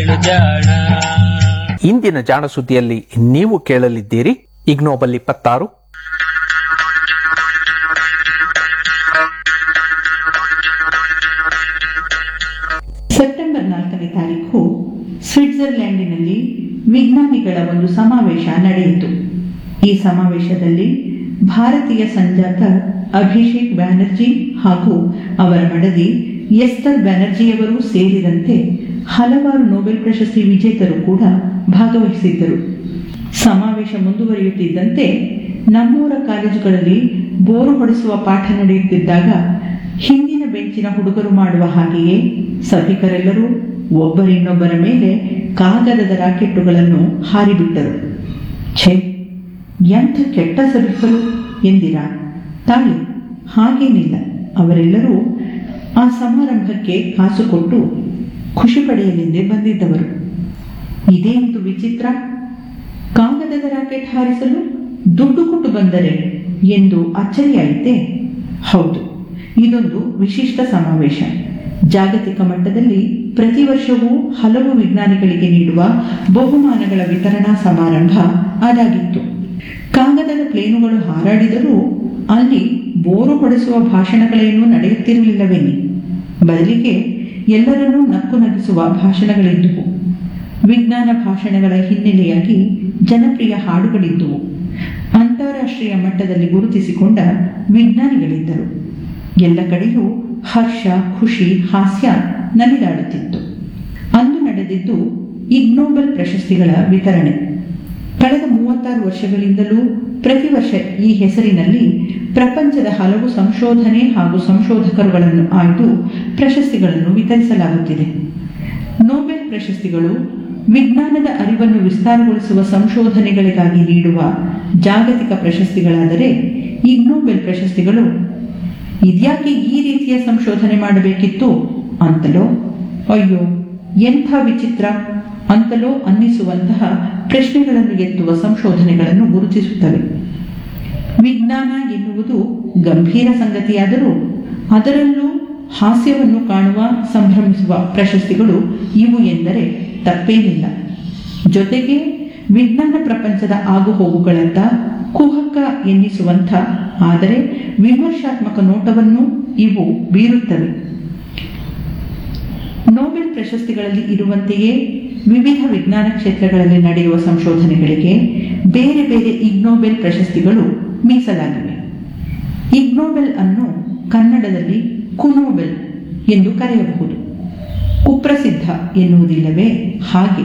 ಜಾಣ ಇಂದಿನ ಜಾಣ ಸುದ್ದಿಯಲ್ಲಿ ನೀವು ಕೇಳಲಿದ್ದೀರಿ ಇಗ್ನೋಬಲ್ ಇಪ್ಪತ್ತಾರು ಸೆಪ್ಟೆಂಬರ್ ನಾಲ್ಕನೇ ತಾರೀಕು ಸ್ವಿಟ್ಜರ್ಲ್ಯಾಂಡಿನಲ್ಲಿ ವಿಜ್ಞಾನಿಗಳ ಒಂದು ಸಮಾವೇಶ ನಡೆಯಿತು ಈ ಸಮಾವೇಶದಲ್ಲಿ ಭಾರತೀಯ ಸಂಜಾತ ಅಭಿಷೇಕ್ ಬ್ಯಾನರ್ಜಿ ಹಾಗೂ ಅವರ ಮಡದಿ ಎಸ್ತರ್ ಬ್ಯಾನರ್ಜಿಯವರು ಸೇರಿದಂತೆ ಹಲವಾರು ನೊಬೆಲ್ ಪ್ರಶಸ್ತಿ ವಿಜೇತರು ಕೂಡ ಭಾಗವಹಿಸಿದ್ದರು ಸಮಾವೇಶ ಮುಂದುವರಿಯುತ್ತಿದ್ದಂತೆ ನಮ್ಮೂರ ಕಾಲೇಜುಗಳಲ್ಲಿ ಬೋರು ಹೊಡೆಸುವ ಪಾಠ ನಡೆಯುತ್ತಿದ್ದಾಗ ಹಿಂದಿನ ಬೆಂಚಿನ ಹುಡುಗರು ಮಾಡುವ ಹಾಗೆಯೇ ಸಭಿಕರೆಲ್ಲರೂ ಒಬ್ಬರಿನ್ನೊಬ್ಬರ ಮೇಲೆ ಕಾಗದದ ರಾಕೆಟ್ಟುಗಳನ್ನು ಹಾರಿಬಿಟ್ಟರು ಛೇ ಎಂಥ ಕೆಟ್ಟ ಸಭಿಕರು ಎಂದಿರಾ ತಾಳಿ ಹಾಗೇನಿಲ್ಲ ಅವರೆಲ್ಲರೂ ಆ ಸಮಾರಂಭಕ್ಕೆ ಕಾಸು ಕೊಟ್ಟು ಖುಷಿ ಪಡೆಯಲೆಂದೇ ಬಂದಿದ್ದವರು ಇದೇನಿದು ವಿಚಿತ್ರ ಕಾಗದದ ರಾಕೆಟ್ ಹಾರಿಸಲು ದುಡ್ಡು ಕೊಟ್ಟು ಬಂದರೆ ಎಂದು ಅಚ್ಚರಿಯಾಯಿತೆ ಹೌದು ಇದೊಂದು ವಿಶಿಷ್ಟ ಸಮಾವೇಶ ಜಾಗತಿಕ ಮಟ್ಟದಲ್ಲಿ ಪ್ರತಿ ವರ್ಷವೂ ಹಲವು ವಿಜ್ಞಾನಿಗಳಿಗೆ ನೀಡುವ ಬಹುಮಾನಗಳ ವಿತರಣಾ ಸಮಾರಂಭ ಅದಾಗಿತ್ತು ಕಾಗದದ ಪ್ಲೇನುಗಳು ಹಾರಾಡಿದರೂ ಅಲ್ಲಿ ಬೋರು ಹೊಡೆಸುವ ಭಾಷಣಗಳೇನೂ ನಡೆಯುತ್ತಿರಲಿಲ್ಲವೆನ್ನಿ ಬದಲಿಗೆ ಎಲ್ಲರನ್ನೂ ನಕ್ಕು ನಗಿಸುವ ಭಾಷಣಗಳಿದ್ದುವು ವಿಜ್ಞಾನ ಭಾಷಣಗಳ ಹಿನ್ನೆಲೆಯಾಗಿ ಜನಪ್ರಿಯ ಹಾಡುಗಳಿದ್ದುವು ಅಂತಾರಾಷ್ಟ್ರೀಯ ಮಟ್ಟದಲ್ಲಿ ಗುರುತಿಸಿಕೊಂಡ ವಿಜ್ಞಾನಿಗಳಿದ್ದರು ಎಲ್ಲ ಕಡೆಯೂ ಹರ್ಷ ಖುಷಿ ಹಾಸ್ಯ ನಲಿದಾಡುತ್ತಿತ್ತು ಅಂದು ನಡೆದಿದ್ದು ಇಗ್ನೋಬೆಲ್ ಪ್ರಶಸ್ತಿಗಳ ವಿತರಣೆ ಕಳೆದ ಮೂವತ್ತಾರು ವರ್ಷಗಳಿಂದಲೂ ಪ್ರತಿ ವರ್ಷ ಈ ಹೆಸರಿನಲ್ಲಿ ಪ್ರಪಂಚದ ಹಲವು ಸಂಶೋಧನೆ ಹಾಗೂ ಸಂಶೋಧಕರುಗಳನ್ನು ಆಯ್ದು ಪ್ರಶಸ್ತಿಗಳನ್ನು ವಿತರಿಸಲಾಗುತ್ತಿದೆ ನೊಬೆಲ್ ಪ್ರಶಸ್ತಿಗಳು ವಿಜ್ಞಾನದ ಅರಿವನ್ನು ವಿಸ್ತಾರಗೊಳಿಸುವ ಸಂಶೋಧನೆಗಳಿಗಾಗಿ ನೀಡುವ ಜಾಗತಿಕ ಪ್ರಶಸ್ತಿಗಳಾದರೆ ಇಗ್ನೋಬೆಲ್ ಪ್ರಶಸ್ತಿಗಳು ಇದ್ಯಾಕೆ ಈ ರೀತಿಯ ಸಂಶೋಧನೆ ಮಾಡಬೇಕಿತ್ತು ಅಂತಲೋ ಅಯ್ಯೋ ಎಂಥ ವಿಚಿತ್ರ ಅಂತಲೋ ಅನ್ನಿಸುವಂತಹ ಪ್ರಶ್ನೆಗಳನ್ನು ಎತ್ತುವ ಸಂಶೋಧನೆಗಳನ್ನು ಗುರುತಿಸುತ್ತವೆ ವಿಜ್ಞಾನ ಎನ್ನುವುದು ಗಂಭೀರ ಸಂಗತಿಯಾದರೂ ಅದರಲ್ಲೂ ಹಾಸ್ಯವನ್ನು ಕಾಣುವ ಸಂಭ್ರಮಿಸುವ ಪ್ರಶಸ್ತಿಗಳು ಇವು ಎಂದರೆ ತಪ್ಪೇನಿಲ್ಲ ಜೊತೆಗೆ ವಿಜ್ಞಾನ ಪ್ರಪಂಚದ ಆಗುಹೋಗುಗಳತ್ತ ಕುಹಕ ಎನ್ನಿಸುವಂಥ ಆದರೆ ವಿಮರ್ಶಾತ್ಮಕ ನೋಟವನ್ನು ಇವು ಬೀರುತ್ತವೆ ನೊಬೆಲ್ ಪ್ರಶಸ್ತಿಗಳಲ್ಲಿ ಇರುವಂತೆಯೇ ವಿವಿಧ ವಿಜ್ಞಾನ ಕ್ಷೇತ್ರಗಳಲ್ಲಿ ನಡೆಯುವ ಸಂಶೋಧನೆಗಳಿಗೆ ಬೇರೆ ಬೇರೆ ಇಗ್ನೋಬೆಲ್ ಪ್ರಶಸ್ತಿಗಳು ಮೀಸಲಾಗಿವೆ ಇಗ್ನೋಬೆಲ್ ಅನ್ನು ಕನ್ನಡದಲ್ಲಿ ಕುನೋಬೆಲ್ ಎಂದು ಕರೆಯಬಹುದು ಕುಪ್ರಸಿದ್ಧ ಎನ್ನುವುದಿಲ್ಲವೇ ಹಾಗೆ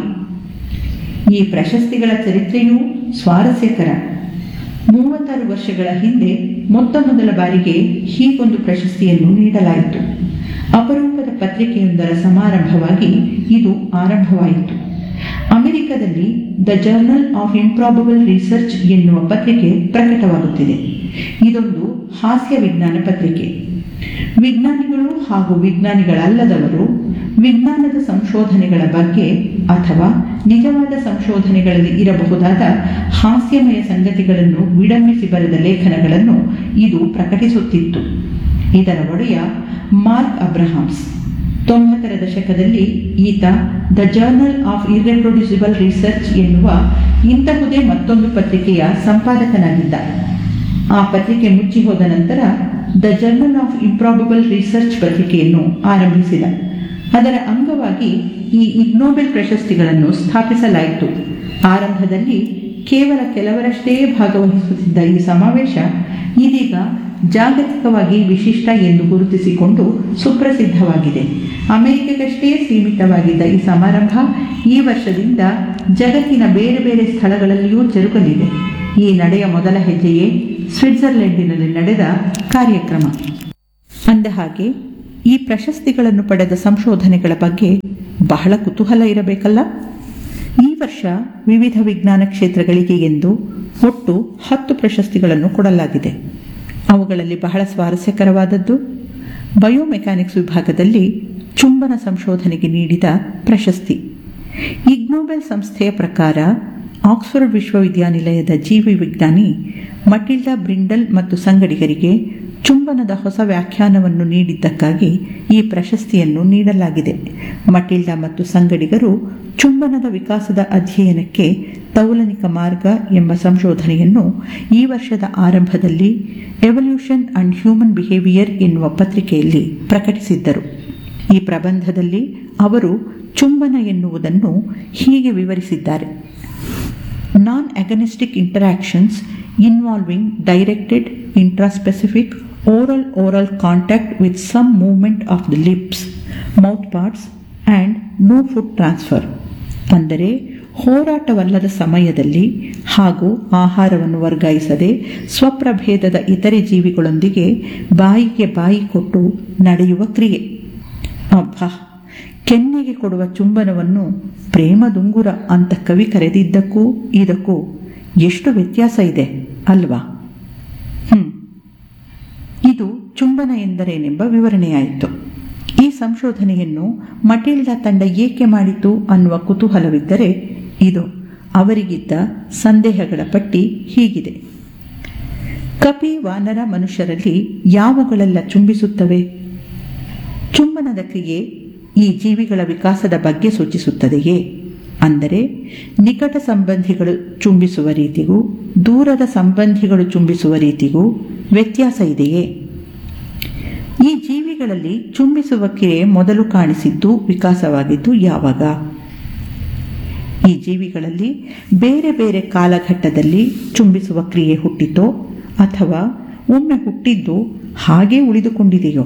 ಈ ಪ್ರಶಸ್ತಿಗಳ ಚರಿತ್ರೆಯೂ ಸ್ವಾರಸ್ಯಕರ ಮೂವತ್ತಾರು ವರ್ಷಗಳ ಹಿಂದೆ ಮೊತ್ತ ಮೊದಲ ಬಾರಿಗೆ ಹೀಗೊಂದು ಪ್ರಶಸ್ತಿಯನ್ನು ನೀಡಲಾಯಿತು ಅಪರೂಪದ ಪತ್ರಿಕೆಯೊಂದರ ಸಮಾರಂಭವಾಗಿ ಇದು ಆರಂಭವಾಯಿತು ಅಮೆರಿಕದಲ್ಲಿ the journal of improbable research ಎನ್ನುವ ಪತ್ರಿಕೆ ಪ್ರಕಟವಾಗುತ್ತಿದೆ ಇದೊಂದು ಹಾಸ್ಯ ವಿಜ್ಞಾನ ಪತ್ರಿಕೆ ವಿಜ್ಞಾನಿಗಳು ಹಾಗೂ ವಿಜ್ಞಾನಿಗಳಲ್ಲದವರು ವಿಜ್ಞಾನದ ಸಂಶೋಧನೆಗಳ ಬಗ್ಗೆ ಅಥವಾ ನಿಜವಾದ ಸಂಶೋಧನೆಗಳಲ್ಲಿ ಇರಬಹುದಾದ ಹಾಸ್ಯಮಯ ಸಂಗತಿಗಳನ್ನು ವಿಡಂಬಿಸಿ ಬರೆದ ಲೇಖನಗಳನ್ನು ಇದು ಪ್ರಕಟಿಸುತ್ತಿತ್ತು ಇದರ ಒಡೆಯ ಮಾರ್ಕ್ ಅಬ್ರಹಾಮ್ಸ್ ತೊಂಬತ್ತರ ದಶಕದಲ್ಲಿ ಈತ the journal of irreproducible research ಎನ್ನುವ ಇಂತಹುದೇ ಮತ್ತೊಂದು ಪತ್ರಿಕೆಯ ಸಂಪಾದಕನಾಗಿದ್ದ ಆ ಪತ್ರಿಕೆ ಮುಚ್ಚಿ ಹೋದ ನಂತರ the journal of improbable research ಪತ್ರಿಕೆಯನ್ನು ಆರಂಭಿಸಿದ ಅದರ ಅಂಗವಾಗಿ ಈ ಇಗ್ನೋಬೆಲ್ ಪ್ರಶಸ್ತಿಗಳನ್ನು ಸ್ಥಾಪಿಸಲಾಯಿತು ಆರಂಭದಲ್ಲಿ ಕೇವಲ ಕೆಲವರಷ್ಟೇ ಭಾಗವಹಿಸುತ್ತಿದ್ದ ಈ ಸಮಾವೇಶ ಇದೀಗ ಜಾಗತಿಕವಾಗಿ ವಿಶಿಷ್ಟ ಎಂದು ಗುರುತಿಸಿಕೊಂಡು ಸುಪ್ರಸಿದ್ಧವಾಗಿದೆ ಅಮೆರಿಕಕ್ಕಷ್ಟೇ ಸೀಮಿತವಾಗಿದ್ದ ಈ ಸಮಾರಂಭ ಈ ವರ್ಷದಿಂದ ಜಗತ್ತಿನ ಬೇರೆ ಬೇರೆ ಸ್ಥಳಗಳಲ್ಲಿಯೂ ಜರುಗಲಿದೆ ಈ ನಡೆಯ ಮೊದಲ ಹೆಜ್ಜೆಯೇ ಸ್ವಿಟ್ಜರ್ಲೆಂಡಿನಲ್ಲಿ ನಡೆದ ಕಾರ್ಯಕ್ರಮ ಅಂದ ಹಾಗೆ ಈ ಪ್ರಶಸ್ತಿಗಳನ್ನು ಪಡೆದ ಸಂಶೋಧನೆಗಳ ಬಗ್ಗೆ ಬಹಳ ಕುತೂಹಲ ಇರಬೇಕಲ್ಲ ಈ ವರ್ಷ ವಿವಿಧ ವಿಜ್ಞಾನ ಕ್ಷೇತ್ರಗಳಿಗೆ ಎಂದು ಒಟ್ಟು ಹತ್ತು ಪ್ರಶಸ್ತಿಗಳನ್ನು ಕೊಡಲಾಗಿದೆ ಅವುಗಳಲ್ಲಿ ಬಹಳ ಸ್ವಾರಸ್ಯಕರವಾದದ್ದು ಬಯೋಮೆಕ್ಯಾನಿಕ್ಸ್ ವಿಭಾಗದಲ್ಲಿ ಚುಂಬನ ಸಂಶೋಧನೆಗೆ ನೀಡಿದ ಪ್ರಶಸ್ತಿ ಇಗ್ನೋಬೆಲ್ ಸಂಸ್ಥೆಯ ಪ್ರಕಾರ ಆಕ್ಸ್ಫರ್ಡ್ ವಿಶ್ವವಿದ್ಯಾನಿಲಯದ ಜೀವಿ ವಿಜ್ಞಾನಿ ಮಟಿಲ್ಡಾ ಬ್ರಿಂಡಲ್ ಮತ್ತು ಸಂಗಡಿಗರಿಗೆ ಚುಂಬನದ ಹೊಸ ವ್ಯಾಖ್ಯಾನವನ್ನು ನೀಡಿದ್ದಕ್ಕಾಗಿ ಈ ಪ್ರಶಸ್ತಿಯನ್ನು ನೀಡಲಾಗಿದೆ ಮಟಿಲ್ಡಾ ಮತ್ತು ಸಂಗಡಿಗರು ಚುಂಬನದ ವಿಕಾಸದ ಅಧ್ಯಯನಕ್ಕೆ ತೌಲನಿಕ ಮಾರ್ಗ ಎಂಬ ಸಂಶೋಧನೆಯನ್ನು ಈ ವರ್ಷದ ಆರಂಭದಲ್ಲಿ ಎವಲ್ಯೂಷನ್ ಅಂಡ್ ಹ್ಯೂಮನ್ ಬಿಹೇವಿಯರ್ ಎನ್ನುವ ಪತ್ರಿಕೆಯಲ್ಲಿ ಪ್ರಕಟಿಸಿದ್ದರು ಈ ಪ್ರಬಂಧದಲ್ಲಿ ಅವರು ಚುಂಬನ ಎನ್ನುವುದನ್ನು ಹೀಗೆ ವಿವರಿಸಿದ್ದಾರೆ non agonistic interactions involving directed intraspecific oral oral contact with some movement of the lips mouth parts and no food transfer ಅಂದರೆ ಹೋರಾಟವಲ್ಲದ ಸಮಯದಲ್ಲಿ ಹಾಗೂ ಆಹಾರವನ್ನು ವರ್ಗಾಯಿಸದೆ ಸ್ವಪ್ರಭೇದದ ಇತರೆ ಜೀವಿಗಳೊಂದಿಗೆ ಬಾಯಿಗೆ ಬಾಯಿ ಕೊಟ್ಟು ನಡೆಯುವ ಕ್ರಿಯೆ ಅಬ್ಬಾ ಕೆನ್ನೆಗೆ ಕೊಡುವ ಚುಂಬನವನ್ನು ಪ್ರೇಮದುಂಗುರ ಅಂತ ಕವಿ ಕರೆದಿದ್ದಕ್ಕೂ ಇದಕ್ಕೂ ಎಷ್ಟು ವ್ಯತ್ಯಾಸ ಇದೆ ಅಲ್ವಾ ಹ್ಮ್ ಇದು ಚುಂಬನ ಎಂದರೇನೆಂಬ ವಿವರಣೆಯಾಯಿತು ಈ ಸಂಶೋಧನೆಯನ್ನು ಮಟಿಲ್ಡಾ ತಂಡ ಏಕೆ ಮಾಡಿತು ಅನ್ನುವ ಕುತೂಹಲವಿದ್ದರೆ ಇದು ಅವರಿಗಿದ್ದ ಸಂದೇಹಗಳ ಪಟ್ಟಿ ಹೀಗಿದೆ ಕಪಿ ವಾನರ ಮನುಷ್ಯರಲ್ಲಿ ಯಾವುಗಳೆಲ್ಲ ಚುಂಬಿಸುತ್ತವೆ ಚುಂಬನದ ಕ್ರಿಯೆ ಈ ಜೀವಿಗಳ ವಿಕಾಸದ ಬಗ್ಗೆ ಸೂಚಿಸುತ್ತದೆಯೇ ಅಂದರೆ ನಿಕಟ ಸಂಬಂಧಿಗಳು ಚುಂಬಿಸುವ ರೀತಿಗೂ ದೂರದ ಸಂಬಂಧಿಗಳು ಚುಂಬಿಸುವ ರೀತಿಗೂ ವ್ಯತ್ಯಾಸ ಇದೆಯೇ ಈ ಜೀವಿಗಳಲ್ಲಿ ಚುಂಬಿಸುವ ಕ್ರಿಯೆ ಮೊದಲು ಕಾಣಿಸಿದ್ದು ವಿಕಾಸವಾಗಿದ್ದು ಯಾವಾಗ ಈ ಜೀವಿಗಳಲ್ಲಿ ಬೇರೆ ಬೇರೆ ಕಾಲಘಟ್ಟದಲ್ಲಿ ಚುಂಬಿಸುವ ಕ್ರಿಯೆ ಹುಟ್ಟಿತೋ ಅಥವಾ ಒಮ್ಮೆ ಹುಟ್ಟಿದ್ದು ಹಾಗೇ ಉಳಿದುಕೊಂಡಿದೆಯೋ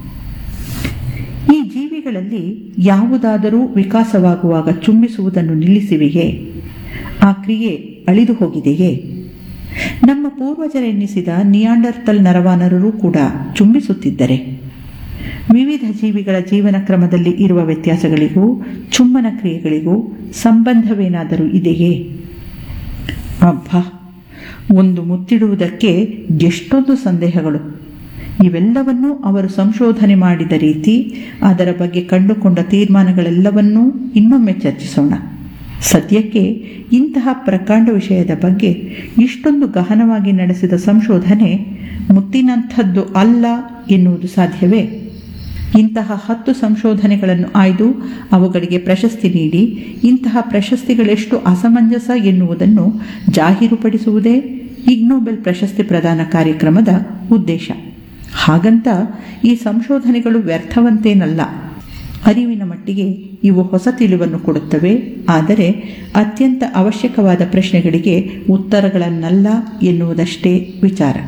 ಈ ಜೀವಿಗಳಲ್ಲಿ ಯಾವುದಾದರೂ ವಿಕಾಸವಾಗುವಾಗ ಚುಂಬಿಸುವುದನ್ನು ನಿಲ್ಲಿಸಿವೆಯೇ ಆ ಕ್ರಿಯೆ ಅಳಿದು ಹೋಗಿದೆಯೇ ನಮ್ಮ ಪೂರ್ವಜರೆನ್ನಿಸಿದ ನಿಯಾಂಡರ್ತಲ್ ನರವಾನರರೂ ಕೂಡ ಚುಂಬಿಸುತ್ತಿದ್ದರೆ ವಿವಿಧ ಜೀವಿಗಳ ಜೀವನ ಕ್ರಮದಲ್ಲಿ ಇರುವ ವ್ಯತ್ಯಾಸಗಳಿಗೂ ಚುಂಬನ ಕ್ರಿಯೆಗಳಿಗೂ ಸಂಬಂಧವೇನಾದರೂ ಇದೆಯೇ ಅಬ್ಬಾ ಒಂದು ಮುತ್ತಿಡುವುದಕ್ಕೆ ಎಷ್ಟೊಂದು ಸಂದೇಹಗಳು ಇವೆಲ್ಲವನ್ನೂ ಅವರು ಸಂಶೋಧನೆ ಮಾಡಿದ ರೀತಿ ಅದರ ಬಗ್ಗೆ ಕಂಡುಕೊಂಡ ತೀರ್ಮಾನಗಳೆಲ್ಲವನ್ನೂ ಇನ್ನೊಮ್ಮೆ ಚರ್ಚಿಸೋಣ ಸದ್ಯಕ್ಕೆ ಇಂತಹ ಪ್ರಕಾಂಡ ವಿಷಯದ ಬಗ್ಗೆ ಇಷ್ಟೊಂದು ಗಹನವಾಗಿ ನಡೆಸಿದ ಸಂಶೋಧನೆ ಮುತ್ತಿನಂಥದ್ದು ಅಲ್ಲ ಎನ್ನುವುದು ಸಾಧ್ಯವೇ ಇಂತಹ ಹತ್ತು ಸಂಶೋಧನೆಗಳನ್ನು ಆಯ್ದು ಅವುಗಳಿಗೆ ಪ್ರಶಸ್ತಿ ನೀಡಿ ಇಂತಹ ಪ್ರಶಸ್ತಿಗಳೆಷ್ಟು ಅಸಮಂಜಸ ಎನ್ನುವುದನ್ನು ಜಾಹೀರುಪಡಿಸುವುದೇ ಇಗ್ನೋಬೆಲ್ ಪ್ರಶಸ್ತಿ ಪ್ರದಾನ ಕಾರ್ಯಕ್ರಮದ ಉದ್ದೇಶ ಹಾಗಂತ ಈ ಸಂಶೋಧನೆಗಳು ವ್ಯರ್ಥವಂತೇನಲ್ಲ ಅರಿವಿನ ಮಟ್ಟಿಗೆ ಇವು ಹೊಸ ತಿಳಿವನ್ನು ಕೊಡುತ್ತವೆ ಆದರೆ ಅತ್ಯಂತ ಅವಶ್ಯಕವಾದ ಪ್ರಶ್ನೆಗಳಿಗೆ ಉತ್ತರಗಳನ್ನಲ್ಲ ಎನ್ನುವುದಷ್ಟೇ ವಿಚಾರ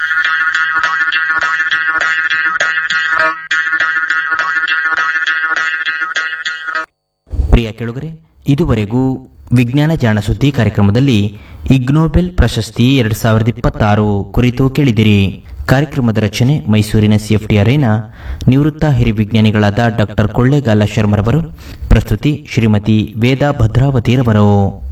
ಪ್ರಿಯ ಕೆಳುಗರೆ ಇದುವರೆಗೂ ವಿಜ್ಞಾನ ಜಾಣ ಸುದ್ದಿ ಕಾರ್ಯಕ್ರಮದಲ್ಲಿ ಇಗ್ನೋಬೆಲ್ ಪ್ರಶಸ್ತಿ ಎರಡ್ ಸಾವಿರದ ಇಪ್ಪತ್ತಾರು ಕುರಿತು ಕೇಳಿದಿರಿ ಕಾರ್ಯಕ್ರಮದ ರಚನೆ ಮೈಸೂರಿನ ಸಿಎಫ್ಟಿ ಅರೇನ ನಿವೃತ್ತ ಹಿರಿಯ ವಿಜ್ಞಾನಿಗಳಾದ ಡಾಕ್ಟರ್ ಕೊಳ್ಳೇಗಾಲ ಶರ್ಮರವರು ಪ್ರಸ್ತುತಿ ಶ್ರೀಮತಿ ವೇದಾ ಭದ್ರಾವತಿರವರು